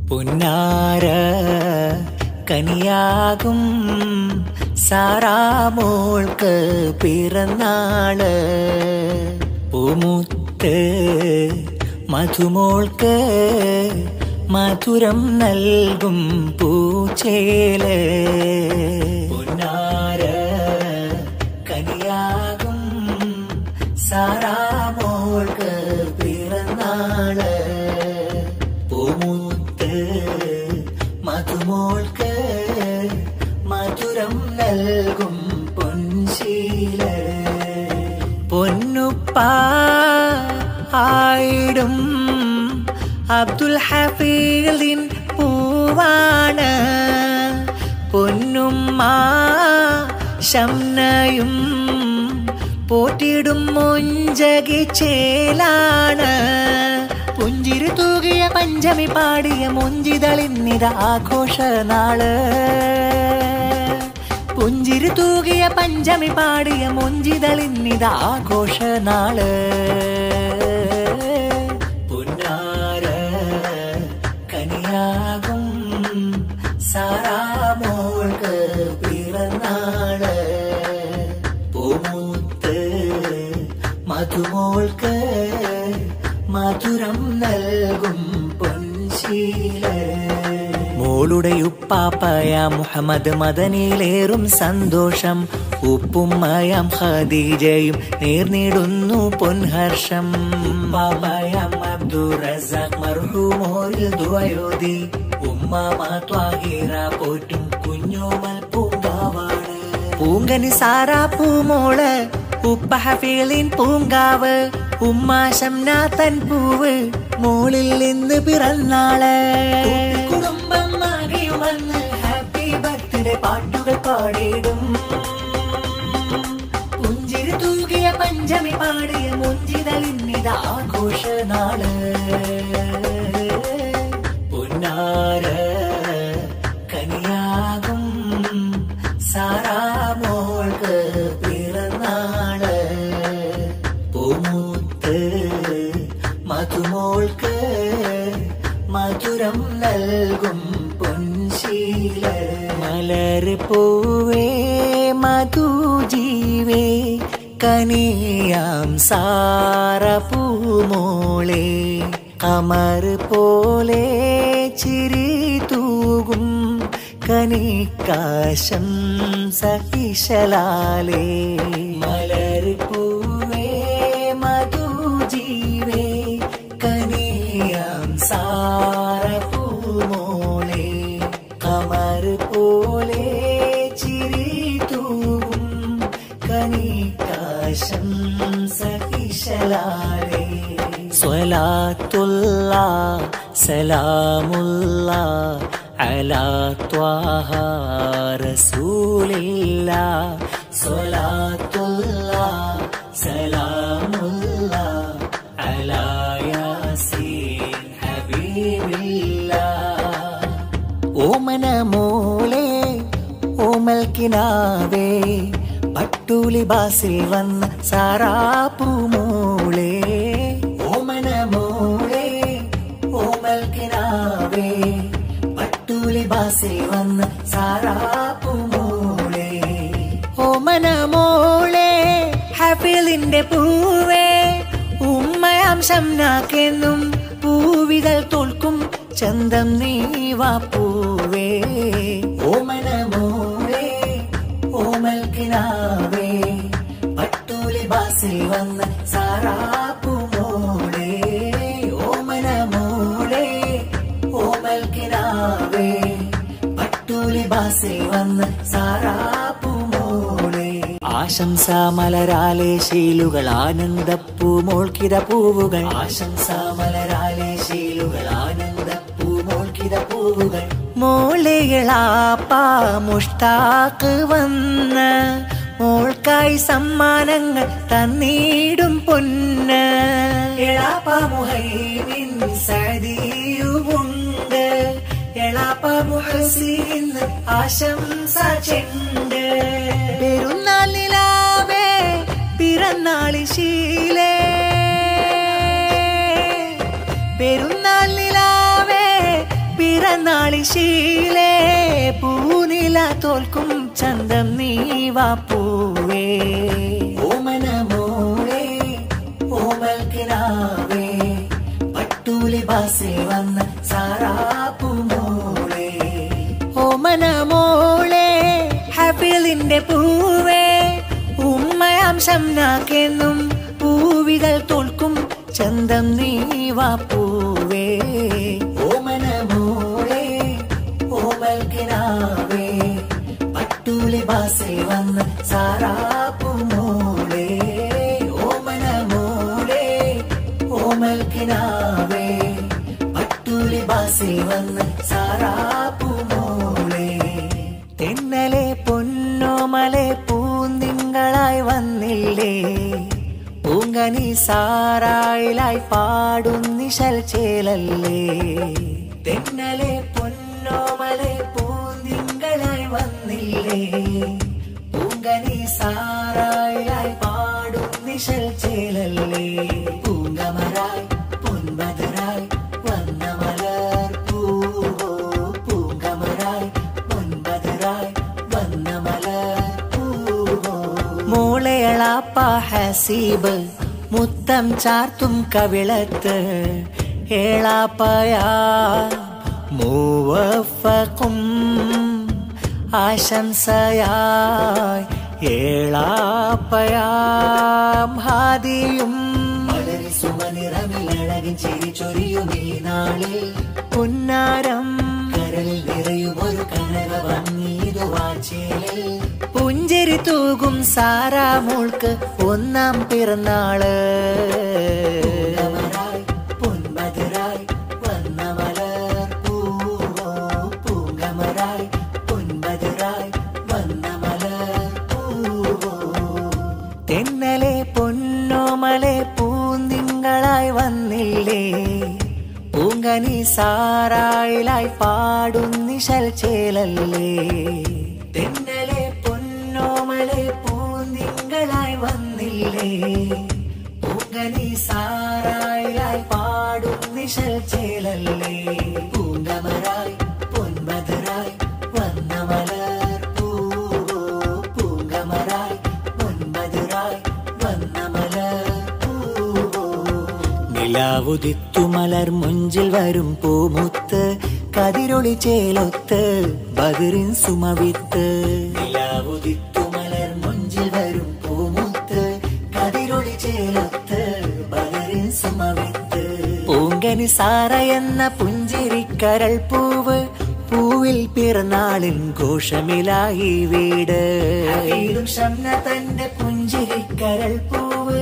പുന്നാര കനിയാകും സാറാമോൾക്ക് പിറന്നാള് പൂമുത്ത് മധുമോൾക്ക് മധുരം നൽകും പൂച്ചേല് പുന്നാര കനിയാകും സാറാമോൾക്ക് പിറന്നാള് പൂമുത്ത് മധുമോൾക്ക് മധുരം നൽകും പൊൻശീല പൊന്നുപ്പ ആയിടും അബ്ദുൽ ഹഫീലിൻ പൂവാണ് പൊന്നുമ്മ ശംനയും പോറ്റിടും മൊഞ്ചകി ചേലാണ് പുഞ്ചിരി തൂകിയ പഞ്ചമി പാടിയ മൊഞ്ചിതളിന്നിത ആഘോഷ നാള് പുഞ്ചിരി തൂകിയ പഞ്ചമി പാടിയ മൊഞ്ചിതളിന്നിത ആഘോഷ നാള് പുന്നാര കനിയാകും സാറാമോൾക്ക് പിറന്നാള് പൂമൂത്ത് മധുമോൾക്ക് മധുരം നൽകും പൊൻശീല മോളുടെ ഉപ്പാപ്പയ മുഹമ്മദ് മദനിയിലേറും സന്തോഷം ഉപ്പുമ്മയാം ഖദീജയും നേർന്നിടുന്നു പൊൻഹർഷം ഉപ്പാപ്പയാം അബ്ദുർ റസാഖ് മർഹൂമോരിൽ ദുവയോതി ഉമ്മാമ ത്വാഹിറ പോറ്റും കുഞ്ഞോമൽ പൂങ്കാവാണ് പൂങ്കനി സാറാ പൂമോള് ഉപ്പ ഹഫീലിൻ പൂങ്കാവ് ഉമ്മ ശംനാഥൻ പൂവ് മോളിൽ നിന്ന് പിറന്നാള് കുടുംബം ആകെയുമന്ന് ഹാപ്പി ബർത്ത്ഡേ പാട്ടുകൾ പാടിയിടും പുഞ്ചിരി തൂകിയ പഞ്ചമി പാടിയ മുഞ്ചിതളിന്നിത ആഘോഷ നാള് പൊന്നാര കനിയാകും സാറാമോൾക്ക് പിറന്നാള് പൂമൂത്ത് മധുമോൾക്ക് മധുരം നൽകും പൊൻശീല മലർ പൂവേ മധുജീവേ കനിയാം സാറ പൂമോളെ കമർ പോലെ ചിരി തൂകും കനിക്കാശം സഹിഷലാലേ മലർ പൂവേ മധുജീവേ കനിയാം സാറ പൂമോളെ കമർ പോലെ ചിരി തൂകും കനിക്കാശം സഹിഷലാലേ സ്വലാത്തുള്ള സലാമുള്ള അലാ ത്വാഹ റസൂലില്ല സ്വലാത്തുള്ള സലാമുള്ള അലാ യാസീൻ ഹബീബില്ല ഓമന മോളെ ഓമൽ കിനാവേ പട്ടുലിബാസിൽ വന്ന സാറാപ്പു മോളെ ഓമന മോളെ ഓമൽ കിനാവേ പട്ടുലിബാസിൽ വന്ന സാറാപ്പു മോളെ ഓമന മോളെ ഹാപ്പിലിന്റെ പൂവേ ഉമ്മയാം ശംനാക്കെന്നും പൂവിതൾ തോൽക്കും ചന്തം നീവാ പൂവേ ഓമന മോളെ ഓമൽ കിനാവേ പട്ടൂലി ബാസിൽ വന്ന സാറാപ്പു മോളെ ഓമന മോളെ ഓമൽ കിനാവേ പട്ടൂലി ബാസിൽ വന്ന സാറാപ്പു മോളെ ആശംസ മലരാലെ ശീലുകൾ ആനന്ദപ്പൂ മോൾക്കിത പൂവുകൾ ആശംസ മലരാലെ ശീലുകൾ ആനന്ദപ്പൂ മോൾക്കിത പൂവുകൾ മോളെകളാപ്പാ മുഷ്താക്ക് വന്ന് മോൾക്കായി സമ്മാനങ്ങൾ തന്നീടും പൊന്ന് എളാപ്പ മുഹൈമിൻ സദിയുമുണ്ട് എളാപ്പ മുഹസീൻ ആശംസ ചെണ്ട് പെരുന്നാളിലാവേ പിറന്നാളി ശീലേ പെരുന്നാളിലാവേ പിറ പിറന്നാളിശീലേ പൂനില തോൽക്കും ചന്തം നീവാ പൂവേ ഓമന മോളെ ഓമൽ കിനാവേ പട്ടൂലി ബാസിൽ വന്ന സാറാപ്പു മോളെ ഓമന മോളെ ഹാപ്പിലിന്റെ പൂവേ ഉമ്മയാം ശംനാക്കെന്നും പൂവിതൾ തോൽക്കും ചന്തം നീവാ പൂവേ ഓമന മോളെ ഓമൽ കിനാവേ പട്ടൂലി ബാസിൽ വന്ന സാറാപ്പു മോളെ ഓമന മോളെ ഓമൽ കിനാവേ പട്ടൂലി ബാസിൽ വന്ന സാറാപ്പു മോളെ തെന്നലെ പൊന്നോമലെ പൂന്തിങ്കളായി വന്നില്ലേ പൂങ്കനി സാറായിലായി പാടും നിശൽ ചേലല്ലേ തെന്നലെ പൊന്നോമലെ പൂന്തിങ്കളായി വന്നില്ലേ പൂങ്കനി സാറായിലായി പാടും നിശൽ ചേലല്ലേ പൂങ്കമരായി പൊൻപതരായി വന്ന മലർ പൂവോ പൂങ്കമരായി പൊൻപതരായി വന്ന മലർ പൂവോ മോളയളാപ്പ ഹസീബ് മുത്തം ചാർത്തും കവിളത്ത് ഏളാപ്പയാ മൂവഫക്കും ആശംസയായി ഏളാപ്പയാം ഹാദിയും വളരെ സുമനിറമിലഴകിൻ ചിരി ചൊരിയും ഈ നാളിൽ പുന്നാരം കരളിൽ നിറയും ഒരു കനക ഭംഗീതു വാച്ചേലിൽ പുഞ്ചിരി തൂകും സാറാ മോൾക്ക് ഒന്നാം പിറന്നാള് പൊൻപതിരായി വന്ന മലർ പൂവോ പൂങ്കമരായി പൊൻപതിരായി വന്ന മലർ പൂവോ തെന്നലെ പൊന്നോമലെ പൂന്തിങ്കളായി വന്നില്ലേ പൂങ്കനി സാറായിലായി പാടും നിശൽ ചേലല്ലേ തെന്നലെ പൊന്നോമലെ പൂന്തിങ്കളായി വന്നില്ലേ പൂങ്കനി സാറായിലായി പാടും നിശൽ ചേലല്ലേ പൂങ്കമരായി പൊൻപതരായി വന്ന മലർ പൂവോ പൂങ്കമരായി പൊൻപതരായി വന്ന മലർ പൂവോ നിലാവുദിത്തു മലർ മുഞ്ചിൽ വരും പൂമുത്ത് കതിരൊളി ചേലൊത്ത് ബദിറിൻ സുമവിത്ത് നിലാവുദിത്തു മലർ മുഞ്ചിൽ വരും പൂമുത്ത് കതിരൊളി ചേലൊത്ത് ബദിറിൻ സുമവിത്ത് പൂങ്കനി സാറ എന്ന പുഞ്ചിരിക്കരൾ പൂവ് പൂവിൽ പിറന്നാളിൻ ഘോഷമിലായി വീട് വീടും ഷംന തന്റെ പുഞ്ചിരിക്കരൾ പൂവ്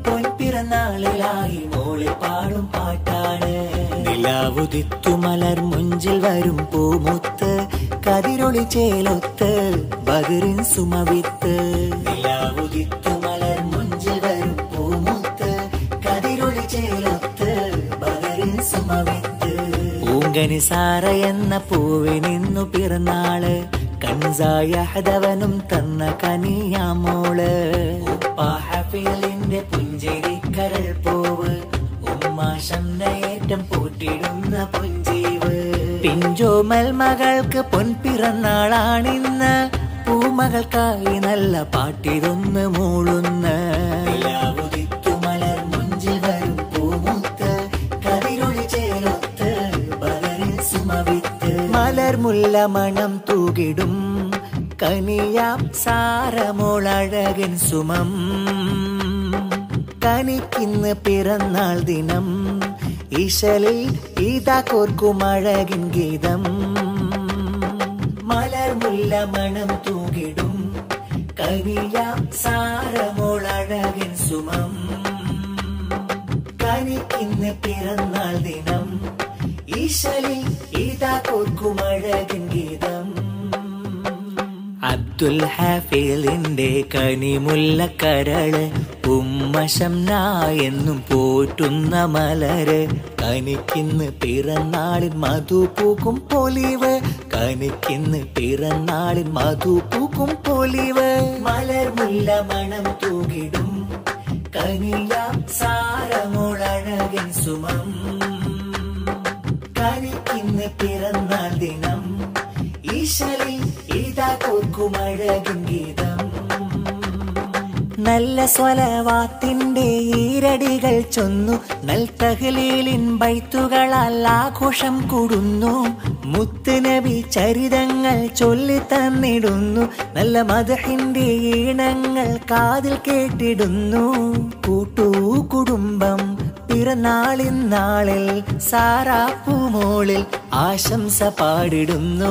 പൊൻപിറന്നാളിലായി മോളി പാടും പാട്ടാണ് നിലാവുദിത്തു മലർ മുഞ്ചിൽ വരും പൂമുത്ത് കതിരൊളി ചേലൊത്ത് ബദിറിൻ സുമവിത്ത് നിലാവുദിത്തു മലർ മുഞ്ചിൽ വരും പൂമുത്ത് കതിരൊളി ചേലൊത്ത് ബദിറിൻ സുമവിത്ത് പൂങ്കനി സാറ എന്ന പൂവിനിന്നു പിറന്നാള് കൺസായ ഹദവനും തന്ന കനിയാമോള് ഉപ്പാഹഫീലിന്റെ പുഞ്ചിരി കരൾ പൂവ് ഉമ്മ ശംനയേറ്റം പൂട്ടിടുന്ന പുഞ്ചീവ് പിഞ്ചോമൽ മകൾക്ക് പൊൻപിറന്നാളാണിന്ന് പൂമകൾക്കായി നല്ല പാട്ടിതൊന്ന് മൂളുന്ന നിലാവുദിത്തു മലർ മുഞ്ചിൽ വരും പൂമുത്ത് കതിരൊളി ചേലൊത്ത് ബദറിൻ സുമവിത്ത് മലർ മുല്ല മണം തൂകിടും കനിയാം സാരമോളഴകൻ സുമം കനിക്കിന്ന് പിറന്നാൾ ദിനം ഇശലിൽ ഇതാ കോർക്കും അഴകിൻ ഗീതം മലർ മുല്ല മണം തൂകിടും കനിയാം സാരമോളഴകൻ സുമം കനിക്കിന്ന് പിറന്നാൾ ദിനം ഈശലിൽ ഇതാ കോർക്കും അഴകിൻ ഗീതം അബ്ദുൽ ഹാഫിലിന്റെ കനിമുല്ല കരള് ഉമ്മശംന എന്നും പോറ്റുന്ന മലര് കനിക്കിന്ന് പിറന്നാളിൻ മധു പൂക്കും പൊലിവ് കനിക്കിന്ന് പിറന്നാളിൻ മധു പൂക്കും പൊലിവ് മലർ മുല്ല മണം തൂകിടും കനിയ സാരമോളഴകൻ സുമം കനിക്കിന്ന് ഇന്ന് പിറന്നാൾ ദിനം ഈശലിൽ ഇതാ കോർക്കുമഴകും ഗീതം നല്ല സ്വലവാത്തിന്റെ ഈരടികൾ ചൊന്നു നൽ തഹ്ലീലിൻ ബൈത്തുകളാൽ ആഘോഷം കൂടുന്നു മുത്തുനബി ചരിതങ്ങൾ ചൊല്ലി തന്നിടുന്നു നല്ല മദഹിന്റെ ഈണങ്ങൾ കാതിൽ കേട്ടിടുന്നു കൂട്ടൂ കുടുംബം പിറന്നാളിന്നാളിൽ സാറാപ്പുമോളിൽ ആശംസ പാടിടുന്നു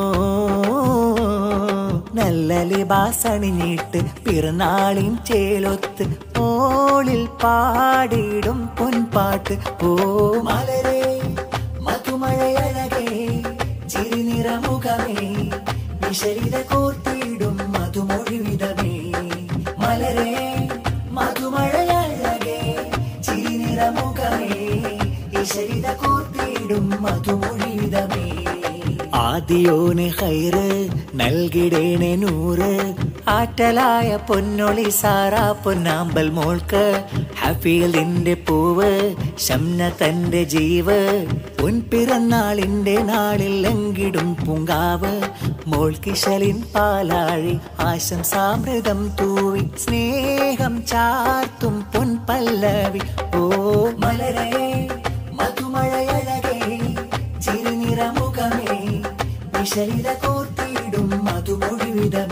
നല്ല ലിബാസണിഞ്ഞിട്ട് പിറന്നാളിൻ ചേലൊത്ത് ഓളിൽ പാടിടും പൊൻപാട്ട് ഓ മലരേ മധുമഴയഴകേ ചിരിനിറമുഖമേ വിശലിത കോർത്തിടും മധുമൊഴിവിതമേ മലരേ മധുമഴയഴകേ ചിരിനിറമുഖമേ വിശലിത കോർത്തിടും മധുമൊഴിവിതമേ ആദിയോന് ഹൈറ് നൽകിടേണെ നൂറ് ആറ്റലായ പൊന്നൊളി സാറാ പൊന്നാമ്പൽ മോൾക്ക് ഹഫീലിന്റെ പൂവ് ശംന തന്റെ ജീവ് പൊൻപിറന്നാളിന്റെ നാളിൽ ലങ്കിടും പൂങ്കാവ് മോൾക്കിശലിൻ പാലാഴി ആശംസാമൃതം തൂവി സ്നേഹം ചാർത്തും പൊൻപല്ലവി ഓ മലരേ മധുമഴയഴകേ ചിരുനിറമുഖമേ വിശലിത കോർത്തിടും മധുമൊഴിവിതമേ